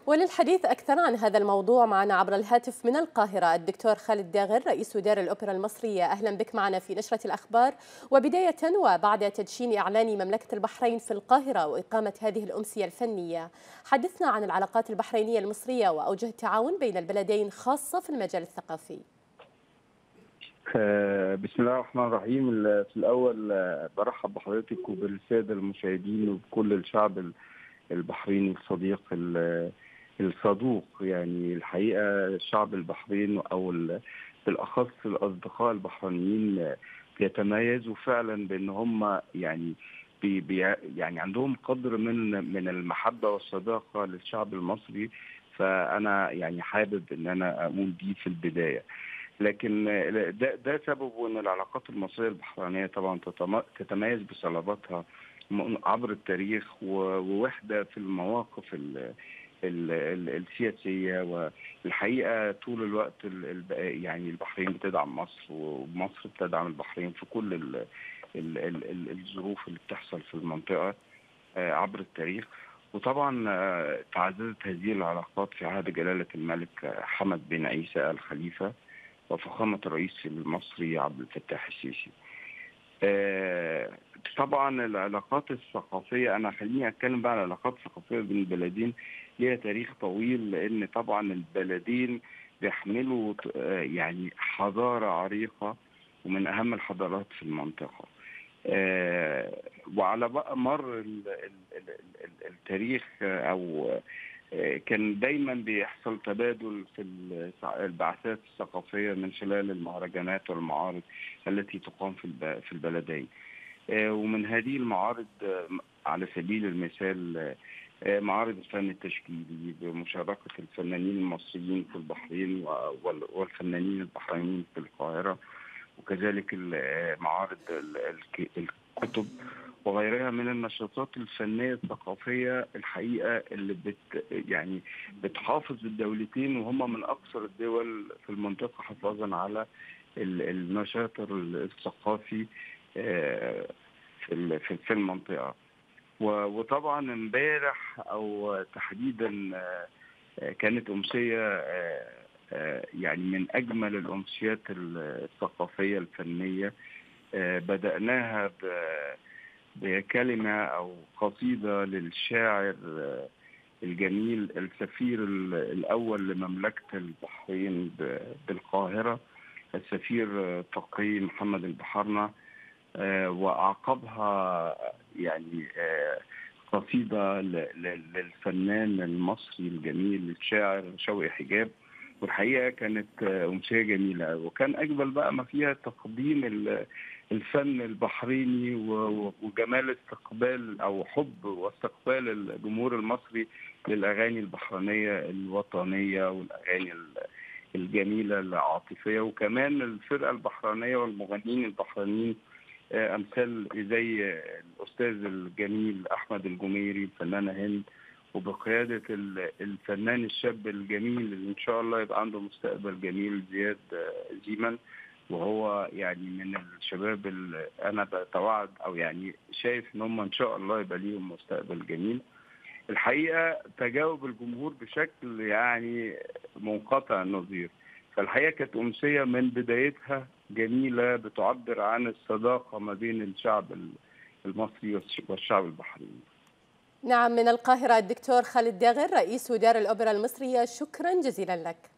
وللحديث أكثر عن هذا الموضوع معنا عبر الهاتف من القاهرة الدكتور خالد داغر رئيس دار الأوبرا المصرية أهلا بك معنا في نشرة الأخبار وبداية وبعد تدشين إعلان مملكة البحرين في القاهرة وإقامة هذه الأمسية الفنية حدثنا عن العلاقات البحرينية المصرية وأوجه التعاون بين البلدين خاصة في المجال الثقافي بسم الله الرحمن الرحيم في الأول برحب بحضرتك وبالسادة المشاهدين وبكل الشعب البحريني الصديق الصدوق يعني الحقيقه الشعب البحرين او بالاخص الاصدقاء البحرينيين بيتميزوا فعلا بان هم يعني بي بي يعني عندهم قدر من من المحبه والصداقه للشعب المصري فانا يعني حابب ان انا اقول دي في البدايه لكن ده ده سببه ان العلاقات المصريه البحرينيه طبعا تتميز بصلابتها عبر التاريخ ووحده في المواقف ال ال ال السياسيه والحقيقه طول الوقت يعني البحرين بتدعم مصر ومصر بتدعم البحرين في كل ال ال ال الظروف اللي بتحصل في المنطقه عبر التاريخ وطبعا تعززت هذه العلاقات في عهد جلاله الملك حمد بن عيسى الخليفه وفخامه الرئيس المصري عبد الفتاح السيسي. طبعا العلاقات الثقافيه انا خليني اتكلم بقى عن العلاقات الثقافيه بين البلدين ليها تاريخ طويل لان طبعا البلدين بيحملوا يعني حضاره عريقه ومن اهم الحضارات في المنطقه. وعلى بقى مر التاريخ او كان دايما بيحصل تبادل في البعثات الثقافيه من خلال المهرجانات والمعارض التي تقام في في البلدين. ومن هذه المعارض على سبيل المثال معارض الفن التشكيلي بمشاركة الفنانين المصريين في البحرين والفنانين البحرينيين في القاهرة وكذلك معارض الكتب وغيرها من النشاطات الفنية الثقافية الحقيقة اللي بت يعني بتحافظ الدولتين وهم من أكثر الدول في المنطقة حفاظا على النشاط الثقافي في في المنطقة وطبعا امبارح او تحديدا كانت امسيه يعني من اجمل الامسيات الثقافيه الفنيه بداناها بكلمه او قصيده للشاعر الجميل السفير الاول لمملكه البحرين بالقاهره السفير تقي محمد البحرنه واعقبها يعني قصيده للفنان المصري الجميل الشاعر شوقي حجاب والحقيقه كانت امسيه جميله وكان اجمل بقى ما فيها تقديم الفن البحريني وجمال استقبال او حب واستقبال الجمهور المصري للاغاني البحرينيه الوطنيه والاغاني الجميله العاطفيه وكمان الفرقه البحرينيه والمغنيين البحرينيين امثال زي الاستاذ الجميل احمد الجميري الفنانه هند وبقياده الفنان الشاب الجميل اللي ان شاء الله يبقى عنده مستقبل جميل زياد زيمن وهو يعني من الشباب اللي انا بتوعد او يعني شايف ان هم ان شاء الله يبقى ليهم مستقبل جميل الحقيقه تجاوب الجمهور بشكل يعني منقطع النظير فالحقيقه كانت امسيه من بدايتها جميله بتعبر عن الصداقه ما بين الشعب المصري والشعب البحريني. نعم من القاهره الدكتور خالد داغر رئيس دار الاوبرا المصريه شكرا جزيلا لك.